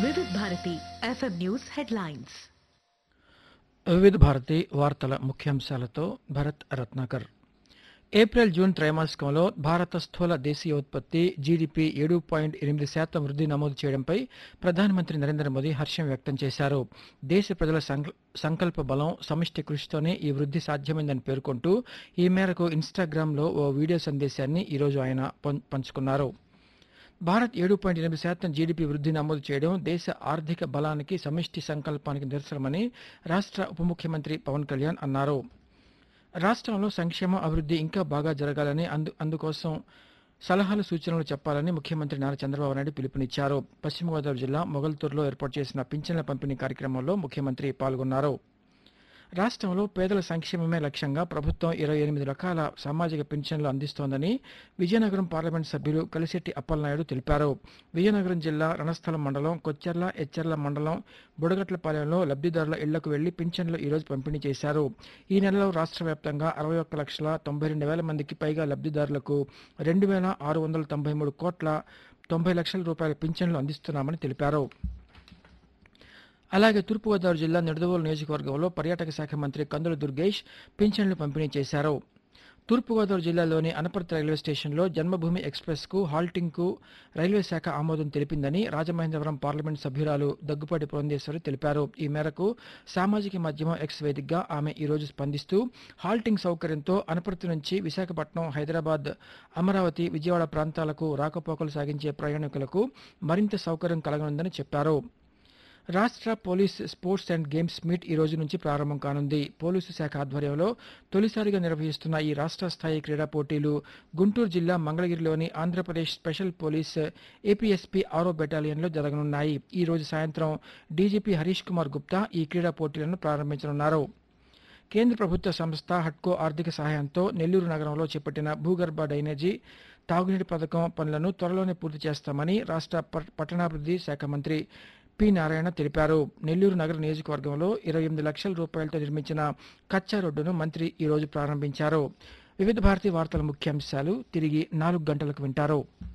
వివిధ Bharati FM news headlines Vividh Bharati వార్తల ముఖ్యాంశాలతో భరత్ రత్నాకర్ ఏప్రిల్ జూన్ త్రైమాసికంలో భారత స్థూల దేశీయోత్పత్తి జీడీపీ ఏడు పాయింట్ ఎనిమిది శాతం వృద్ధి నమోదు చేయడంపై ప్రధానమంత్రి నరేంద్ర మోదీ హర్షం వ్యక్తం చేశారు దేశ ప్రజల సంక- సంకల్ప బలం సమిష్టి కృషితోనే ఈ వృద్ధి సాధ్యమైందని పేర్కొంటూ ఈ మేరకు ఇన్స్టాగ్రామ్లో ఓ వీడియో సందేశాన్ని ఈరోజు ఆయన పం- పంచుకున్నారు భారత్ ఏడు పాయింట్ ఎనిమిది శాతం జీడీపీ వృద్ధి నమోదు చేయడం దేశ ఆర్థిక బలానికి సమిష్టి సంకల్పానికి నిదర్శనమని రాష్ట్ర ఉప ముఖ్యమంత్రి పవన్ కళ్యాణ్ అన్నారు రాష్ట్రంలో సంక్షేమ అభివృద్ధి ఇంకా బాగా జరగాలని అందు అందుకోసం సలహాలు సూచనలు చెప్పాలని ముఖ్యమంత్రి నారా చంద్రబాబు నాయుడు పిలుపునిచ్చారు పశ్చిమ గోదావరి జిల్లా మొగల్తూరులో ఏర్పాటు చేసిన పింఛన్ల పంపిణీ కార్యక్రమంలో ముఖ్యమంత్రి పాల్గొన్నారు రాష్ట్రంలో పేదల సంక్షేమమే లక్ష్యంగా ప్రభుత్వం ఇరవై ఎనిమిది రకాల సామాజిక పింఛన్లు అందిస్తోందని విజయనగరం పార్లమెంట్ సభ్యులు కలిశెట్టి అప్పలనాయుడు తెలిపారు విజయనగరం జిల్లా రణస్థలం మండలం కొచ్చెర్ల ఎచ్చెర్ల మండలం బుడగట్లపాలెంలో లబ్ధిదారుల ఇళ్లకు వెళ్లి పింఛన్లు ఈరోజు పంపిణీ చేశారు ఈ నెలలో రాష్ట్ర వ్యాప్తంగా అరవై ఒక్క లక్షల తొంభై రెండు వేల మందికి పైగా లబ్ధిదారులకు రెండు వేల ఆరు వందల తొంభై మూడు కోట్ల తొంభై లక్షల రూపాయల పింఛన్లు అందిస్తున్నామని తెలిపారు అలాగే తూర్పుగోదావరి జిల్లా నిడదవోలు నియోజకవర్గంలో పర్యాటక శాఖ మంత్రి కందుల దుర్గేష్ పింఛన్లు పంపిణీ చేశారు తూర్పుగోదావరి జిల్లాలోని అనపర్తి రైల్వే స్టేషన్లో జన్మభూమి ఎక్స్ప్రెస్కు హాల్టింగ్కు రైల్వే శాఖ ఆమోదం తెలిపిందని రాజమహేంద్రవరం పార్లమెంట్ సభ్యురాలు దగ్గుపాటి పురంధేశ్వరి తెలిపారు ఈ మేరకు సామాజిక మాధ్యమం ఎక్స్ వేదికగా ఆమె ఈరోజు స్పందిస్తూ హాల్టింగ్ సౌకర్యంతో అనపర్తి నుంచి విశాఖపట్నం హైదరాబాద్ అమరావతి విజయవాడ ప్రాంతాలకు రాకపోకలు సాగించే ప్రయాణికులకు మరింత సౌకర్యం కలగనుందని చెప్పారు రాష్ట్ర police sports and games meet ఈ రోజు నుంచి ప్రారంభం కానుంది పోలీసు శాఖ ఆధ్వర్యంలో తొలిసారిగా నిర్వహిస్తున్న ఈ రాష్ట్ర స్థాయి క్రీడా పోటీలు గుంటూరు జిల్లా మంగళగిరిలోని ఆంధ్రప్రదేశ్ స్పెషల్ పోలీస్ ఏపీఎస్పీ ఆరో బెటాలియన్లో జరగనున్నాయి ఈ రోజు సాయంత్రం డీజీపీ హరీష్ కుమార్ గుప్తా ఈ క్రీడా పోటీలను ప్రారంభించనున్నారు కేంద్ర ప్రభుత్వ సంస్థ హట్కో ఆర్థిక సహాయంతో నెల్లూరు నగరంలో చేపట్టిన భూగర్భ డ్రైనేజీ తాగునీటి పథకం పనులను త్వరలోనే పూర్తి చేస్తామని రాష్ట్ర ప- పట్టణాభివృద్ధి శాఖ మంత్రి పి నారాయణ తెలిపారు నెల్లూరు నగర నియోజకవర్గంలో ఇరవై ఎనిమిది లక్షల రూపాయలతో నిర్మించిన కచ్చా రోడ్డును మంత్రి ఈ రోజు ప్రారంభించారు వివిధ భారతి వార్తల ముఖ్యాంశాలు తిరిగి నాలుగు గంటలకు వింటారు